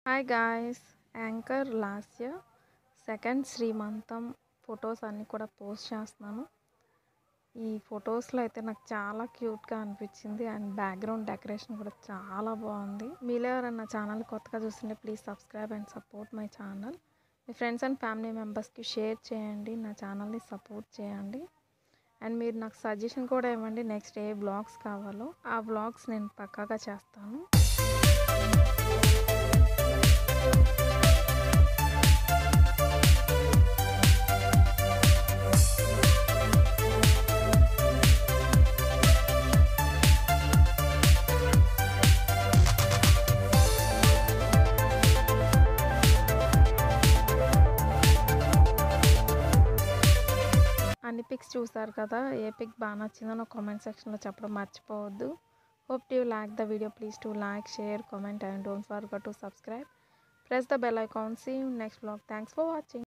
hi guys anchor Lasya second శ్రీమంతం photos అన్నీ కూడా పోస్ట్ చేస్తున్నాను ఈ ఫొటోస్లో అయితే నాకు చాలా క్యూట్గా అనిపించింది అండ్ బ్యాక్గ్రౌండ్ డెకరేషన్ కూడా చాలా బాగుంది మీలో ఎవరైనా ఛానల్ కొత్తగా చూస్తుంటే please subscribe and support my channel మీ ఫ్రెండ్స్ అండ్ ఫ్యామిలీ మెంబర్స్కి షేర్ చేయండి నా ఛానల్ని సపోర్ట్ చేయండి అండ్ మీరు నాకు సజెషన్ కూడా ఇవ్వండి నెక్స్ట్ ఏ బ్లాగ్స్ కావాలో ఆ బ్లాగ్స్ నేను పక్కాగా చేస్తాను అన్ని పిక్స్ చూసారు కదా ఏ పిక్ బాగా నచ్చిందో నాకు కామెంట్ సెక్షన్లో చెప్పడం మర్చిపోవద్దు hope to like the video please to like share comment and don't forget to subscribe press the bell icon see next blog thanks for watching